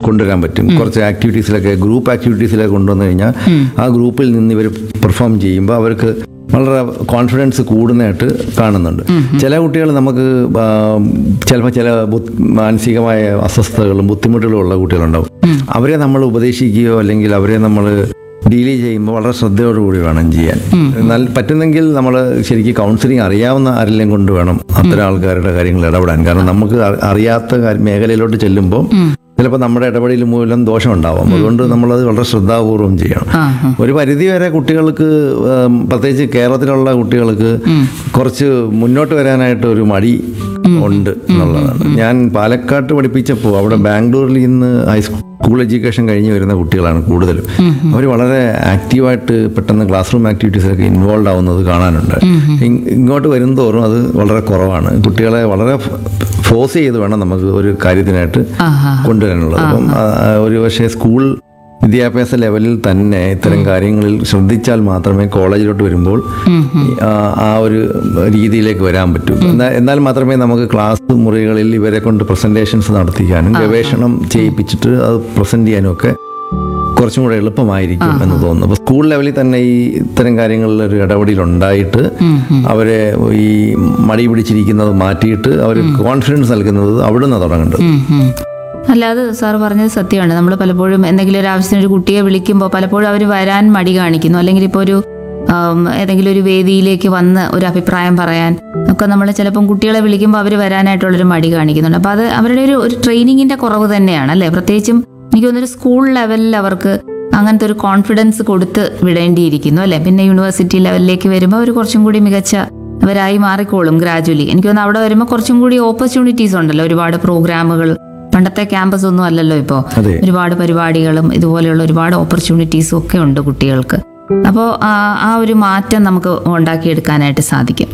കൊണ്ടുവരാൻ പറ്റും കുറച്ച് ആക്ടിവിറ്റീസിലൊക്കെ ഗ്രൂപ്പ് ആക്ടിവിറ്റീസിലൊക്കെ കൊണ്ടുവന്നു കഴിഞ്ഞാൽ ആ ഗ്രൂപ്പിൽ നിന്ന് ഇവർ പെർഫോം ചെയ്യുമ്പോൾ അവർക്ക് വളരെ കോൺഫിഡൻസ് കൂടുന്നതായിട്ട് കാണുന്നുണ്ട് ചില കുട്ടികൾ നമുക്ക് ചിലപ്പോൾ ചില ബുദ്ധ- മാനസികമായ അസ്വസ്ഥതകളും ബുദ്ധിമുട്ടുകളും ഉള്ള കുട്ടികളുണ്ടാവും അവരെ നമ്മൾ ഉപദേശിക്കുകയോ അല്ലെങ്കിൽ അവരെ നമ്മൾ ഡീൽ ചെയ്യുമ്പോൾ വളരെ ശ്രദ്ധയോടുകൂടി വേണം ചെയ്യാൻ എന്നാൽ പറ്റുന്നെങ്കിൽ നമ്മൾ ശരിക്കും കൗൺസിലിംഗ് അറിയാവുന്ന ആരെല്ലാം കൊണ്ട് വേണം അത്തരം ആൾക്കാരുടെ കാര്യങ്ങൾ ഇടപെടാൻ കാരണം നമുക്ക് അറി- അറിയാത്ത കാര്യ- മേഖലയിലോട്ട് ചെല്ലുമ്പോൾ ചിലപ്പോൾ നമ്മുടെ ഇടപെടൽ മൂലം ദോഷം ഉണ്ടാവാം അതുകൊണ്ട് നമ്മളത് വളരെ ശ്രദ്ധാപൂർവം ചെയ്യണം ആ ആ. ഒരു പരിധി വരെ കുട്ടികൾക്ക് ഉം, പ്രത്യേകിച്ച് കേരളത്തിലുള്ള കുട്ടികൾക്ക് കുറച്ച് മുന്നോട്ട് വരാനായിട്ട് ഒരു മടി ഉണ്ട് എന്നുള്ളതാണ് ഞാൻ പാലക്കാട്ട് പഠിപ്പിച്ചപ്പോൾ അവിടെ ബാംഗ്ലൂരിൽ ഇന്ന് ഹൈസ്കൂൾ എഡ്യൂക്കേഷൻ കഴിഞ്ഞ് വരുന്ന കുട്ടികളാണ് കൂടുതലും അവർ വളരെ ആക്റ്റീവായിട്ട് പെട്ടെന്ന് ക്ലാസ് റൂം ആക്ടിവിറ്റീസിലൊക്കെ ഇൻവോൾവ് ആവുന്നത് കാണാനുണ്ട് ഇങ്- ഇങ്ങോട്ട് വരുന്തോറും അത് വളരെ കുറവാണ് കുട്ടികളെ വളരെ ഫോഴ്സ് ചെയ്ത് വേണം നമുക്ക് ഒരു കാര്യത്തിനായിട്ട് ആഹാ. കൊണ്ടുവരാനുള്ളത് അപ്പം ആ, ആ, ഒരു പക്ഷേ സ്കൂൾ വിദ്യാഭ്യാസ ലെവലിൽ തന്നെ ഇത്തരം കാര്യങ്ങളിൽ ശ്രദ്ധിച്ചാൽ മാത്രമേ കോളേജിലോട്ട് വരുമ്പോൾ ആ, ആ ഒരു രീതിയിലേക്ക് വരാൻ പറ്റൂ എന്നാൽ എന്നാൽ മാത്രമേ നമുക്ക് ക്ലാസ് മുറികളിൽ ഇവരെ കൊണ്ട് പ്രസന്റേഷൻസ് നടത്തിക്കാനും ഗവേഷണം ചെയ്യിപ്പിച്ചിട്ട് അത് പ്രസന്റ് ചെയ്യാനും ഒക്കെ കുറച്ചും കൂടെ എളുപ്പമായിരിക്കും എന്ന് തോന്നുന്നു അപ്പോൾ സ്കൂൾ ലെവലിൽ തന്നെ ഈ ഇത്തരം കാര്യങ്ങളിൽ ഒരു ഇടപെടൽ ഉണ്ടായിട്ട് അവരെ ഈ മടി പിടിച്ചിരിക്കുന്നത് മാറ്റിയിട്ട് അവർ കോൺഫിഡൻസ് നൽകുന്നത് അവിടുന്ന് തുടങ്ങേണ്ടത് ഉം, ഉം. അല്ല അത് സാർ പറഞ്ഞത് സത്യമാണ് നമ്മൾ പലപ്പോഴും എന്തെങ്കിലും ഒരു ആവശ്യത്തിന് ഒരു കുട്ടിയെ വിളിക്കുമ്പോൾ പലപ്പോഴും അവർ വരാൻ മടി കാണിക്കുന്നു അല്ലെങ്കിൽ ഇപ്പോൾ ഒരു ആം, ഏതെങ്കിലും ഒരു വേദിയിലേക്ക് വന്ന് ഒരു അഭിപ്രായം പറയാൻ ഒക്കെ നമ്മൾ ചിലപ്പം കുട്ടികളെ വിളിക്കുമ്പോൾ അവർ വരാനായിട്ടുള്ളൊരു മടി കാണിക്കുന്നുണ്ട് അപ്പോൾ അത് അവരുടെ ഒരു ഒരു ട്രെയിനിങ്ങിന്റെ കുറവ് തന്നെയാണ് അല്ലേ പ്രത്യേകിച്ചും എനിക്ക് തോന്നുന്നൊരു സ്കൂൾ ലെവലിൽ അവർക്ക് അങ്ങനത്തെ ഒരു കോൺഫിഡൻസ് കൊടുത്ത് വിടേണ്ടിയിരിക്കുന്നു അല്ലേ പിന്നെ യൂണിവേഴ്സിറ്റി ലെവലിലേക്ക് വരുമ്പോൾ അവർ കുറച്ചും കൂടി മികച്ച അവരായി മാറിക്കോളും ഗ്രാജുവലി എനിക്ക് തോന്നുന്നു അവിടെ വരുമ്പോൾ കുറച്ചും കൂടി ഓപ്പർച്യൂണിറ്റീസ് ഉണ്ടല്ലോ ഒരുപാട് പ്രോഗ്രാമുകൾ പണ്ടത്തെ ക്യാമ്പസ് ഒന്നും അല്ലല്ലോ ഇപ്പോൾ അതെ ഒരുപാട് പരിപാടികളും ഇതുപോലെയുള്ള ഒരുപാട് ഓപ്പർച്യൂണിറ്റീസും ഒക്കെ ഉണ്ട് കുട്ടികൾക്ക് അപ്പോൾ ആ ഒരു മാറ്റം നമുക്ക് ഉണ്ടാക്കിയെടുക്കാനായിട്ട് സാധിക്കും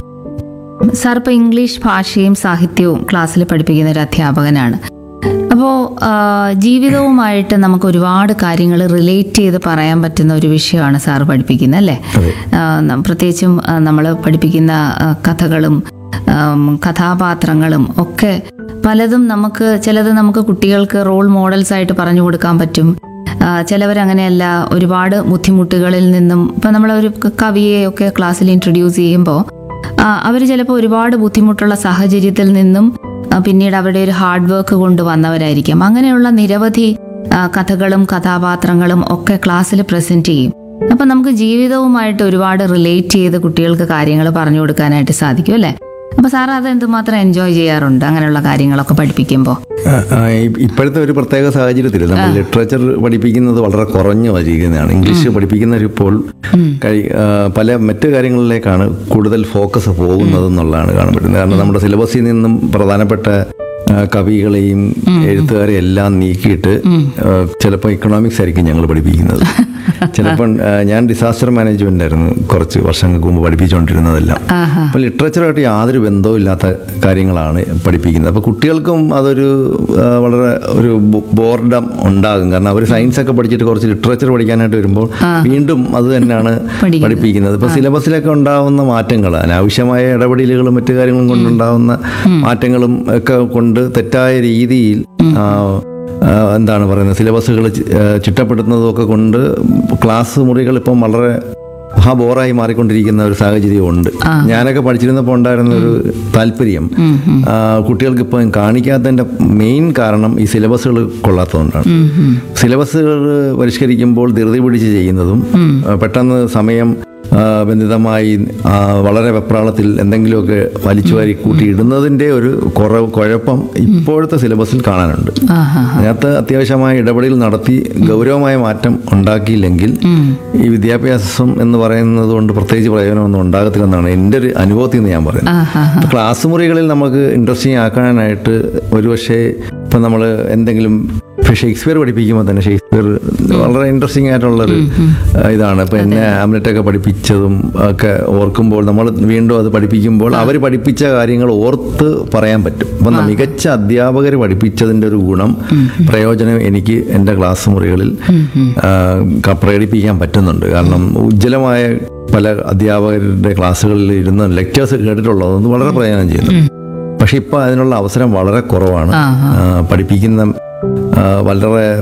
സാർ ഇപ്പോൾ ഇംഗ്ലീഷ് ഭാഷയും സാഹിത്യവും ക്ലാസ്സിൽ പഠിപ്പിക്കുന്ന ഒരു അധ്യാപകനാണ് അപ്പോൾ ജീവിതവുമായിട്ട് നമുക്ക് ഒരുപാട് കാര്യങ്ങൾ റിലേറ്റ് ചെയ്ത് പറയാൻ പറ്റുന്ന ഒരു വിഷയമാണ് സാർ പഠിപ്പിക്കുന്നത് അല്ലേ ആ, ന- പ്രത്യേകിച്ചും നമ്മൾ പഠിപ്പിക്കുന്ന ആ, കഥകളും ആം, കഥാപാത്രങ്ങളും ഒക്കെ പലതും നമുക്ക് ചിലത് നമുക്ക് കുട്ടികൾക്ക് റോൾ മോഡൽസ് ആയിട്ട് പറഞ്ഞു കൊടുക്കാൻ പറ്റും ആ, ചിലവരങ്ങനെയല്ല ഒരുപാട് ബുദ്ധിമുട്ടുകളിൽ നിന്നും ഇപ്പം നമ്മളൊരു കവിയെയൊക്കെ ക്ലാസ്സിൽ ഇൻട്രൊഡ്യൂസ് ചെയ്യുമ്പോൾ അവർ ചിലപ്പോൾ ഒരുപാട് ബുദ്ധിമുട്ടുള്ള സാഹചര്യത്തിൽ നിന്നും ആ, പിന്നീട് അവരുടെ ഒരു ഹാർഡ് വർക്ക് കൊണ്ട് വന്നവരായിരിക്കും അങ്ങനെയുള്ള നിരവധി ആ, കഥകളും കഥാപാത്രങ്ങളും ഒക്കെ ക്ലാസ്സിൽ പ്രസന്റ് ചെയ്യും അപ്പം നമുക്ക് ജീവിതവുമായിട്ട് ഒരുപാട് റിലേറ്റ് ചെയ്ത് കുട്ടികൾക്ക് കാര്യങ്ങൾ പറഞ്ഞു കൊടുക്കാനായിട്ട് സാധിക്കും അല്ലേ അപ്പൊ സാർ അത് എന്തുമാത്രം എൻജോയ് ചെയ്യാറുണ്ട് അങ്ങനെയുള്ള കാര്യങ്ങളൊക്കെ പഠിപ്പിക്കുമ്പോൾ ആ, ആ, ഇ- ഇപ്പോഴത്തെ ഒരു പ്രത്യേക സാഹചര്യത്തിൽ നമ്മൾ ലിറ്ററേച്ചർ പഠിപ്പിക്കുന്നത് വളരെ കുറഞ്ഞു വരികയാണ് ഇംഗ്ലീഷ് പഠിപ്പിക്കുന്നവരിപ്പോൾ കഴി- ആ, പല മറ്റു കാര്യങ്ങളിലേക്കാണ് കൂടുതൽ ഫോക്കസ് പോകുന്നത് എന്നുള്ളതാണ് കാണാൻ പറ്റുന്നത് കാരണം നമ്മുടെ സിലബസിൽ നിന്നും പ്രധാനപ്പെട്ട ആ, കവികളെയും എഴുത്തുകാരെയും എല്ലാം നീക്കിയിട്ട് ചിലപ്പോൾ ഇക്കണോമിക്സ് ആയിരിക്കും ഞങ്ങൾ പഠിപ്പിക്കുന്നത് ചിലപ്പോൾ ആ, ഞാൻ ഡിസാസ്റ്റർ മാനേജ്മെന്റ് ആയിരുന്നു കുറച്ച് വർഷങ്ങൾക്ക് മുമ്പ് പഠിപ്പിച്ചുകൊണ്ടിരുന്നതെല്ലാം ആഹാ അപ്പോൾ ലിറ്ററേച്ചറായിട്ട് യാതൊരു ബന്ധവും ഇല്ലാത്ത കാര്യങ്ങളാണ് പഠിപ്പിക്കുന്നത് അപ്പോൾ കുട്ടികൾക്കും അതൊരു ആ, വളരെ ഒരു ബോർഡം ഉണ്ടാകും കാരണം അവർ സയൻസ് ഒക്കെ പഠിച്ചിട്ട് കുറച്ച് ലിറ്ററേച്ചർ പഠിക്കാനായിട്ട് വരുമ്പോൾ വീണ്ടും അത് തന്നെയാണ് പഠിക്കുന്നത്. പഠിപ്പിക്കുന്നത് ഇപ്പോൾ സിലബസിലൊക്കെ ഉണ്ടാവുന്ന മാറ്റങ്ങൾ അനാവശ്യമായ ഇടപെടലുകളും മറ്റു കാര്യങ്ങളും കൊണ്ടുണ്ടാവുന്ന മാറ്റങ്ങളും ഒക്കെ കൊണ്ട് തെറ്റായ രീതിയിൽ ആ, ആ, എന്താണ് പറയുന്നത് സിലബസുകൾ ചിട്ടപ്പെടുത്തുന്നതും ഒക്കെ കൊണ്ട് ക്ലാസ് മുറികൾ ഇപ്പം വളരെ മഹാ ബോറായി മാറിക്കൊണ്ടിരിക്കുന്ന ഒരു സാഹചര്യം ഉണ്ട് ഞാനൊക്കെ പഠിച്ചിരുന്നപ്പോൾ ഉണ്ടായിരുന്ന ഒരു താല്പര്യം ആ, കുട്ടികൾക്ക് ഇപ്പം കാണിക്കാത്തതിൻ്റെ മെയിൻ കാരണം ഈ സിലബസുകൾ കൊള്ളാത്തതുകൊണ്ടാണ് സിലബസുകൾ പരിഷ്കരിക്കുമ്പോൾ ധൃതി പിടിച്ച് ചെയ്യുന്നതും ആ, പെട്ടെന്ന് സമയം ആ, ബന്ധിതമായി ആ, വളരെ വെപ്രാളത്തിൽ എന്തെങ്കിലുമൊക്കെ വലിച്ചുവാരി കൂട്ടി ഇടുന്നതിൻ്റെ ഒരു കുറവ് കുഴപ്പം ഇപ്പോഴത്തെ സിലബസിൽ കാണാനുണ്ട് ആഹാ അതിനകത്ത് അത്യാവശ്യമായ ഇടപെടൽ നടത്തി ഗൗരവമായ മാറ്റം ഉണ്ടാക്കിയില്ലെങ്കിൽ ഈ വിദ്യാഭ്യാസം എന്ന് പറയുന്നത് കൊണ്ട് പ്രത്യേകിച്ച് പ്രയോജനമൊന്നും ഉണ്ടാകത്തില്ലെന്നാണ് എൻ്റെ ഒരു അനുഭവത്തിൽ നിന്ന് ഞാൻ പറയുന്നത് ആഹാ ഇപ്പൊ ക്ലാസ് മുറികളിൽ നമുക്ക് ഇൻട്രസ്റ്റിംഗ് ആക്കാനായിട്ട് ഒരുപക്ഷെ ഇപ്പം നമ്മൾ എന്തെങ്കിലും ഇപ്പൊ ഷേക്സ്പിയർ പഠിപ്പിക്കുമ്പോൾ തന്നെ ഷേക്സ്പിയർ വളരെ ഇൻട്രസ്റ്റിംഗ് ആയിട്ടുള്ളൊരു ആ, ഇതാണ് ഇപ്പം എന്നെ ആംലെറ്റൊക്കെ പഠിപ്പിച്ചതും ഒക്കെ ഓർക്കുമ്പോൾ നമ്മൾ വീണ്ടും അത് പഠിപ്പിക്കുമ്പോൾ അവർ പഠിപ്പിച്ച കാര്യങ്ങൾ ഓർത്ത് പറയാൻ പറ്റും അപ്പം മികച്ച അധ്യാപകർ പഠിപ്പിച്ചതിൻ്റെ ഒരു ഗുണം പ്രയോജനം എനിക്ക് എൻ്റെ ക്ലാസ് മുറികളിൽ ആ, ക- പ്രകടിപ്പിക്കാൻ പറ്റുന്നുണ്ട് കാരണം ഉജ്ജ്വലമായ പല അധ്യാപകരുടെ ക്ലാസ്സുകളിൽ ഇരുന്ന് ലെക്ചേഴ്സ് കേട്ടിട്ടുള്ളത് വളരെ പ്രയോജനം ചെയ്യുന്നു പക്ഷെ ഇപ്പൊ അതിനുള്ള അവസരം വളരെ കുറവാണ് ആഹാ. ആ, പഠിപ്പിക്കുന്ന ആ, വളരെ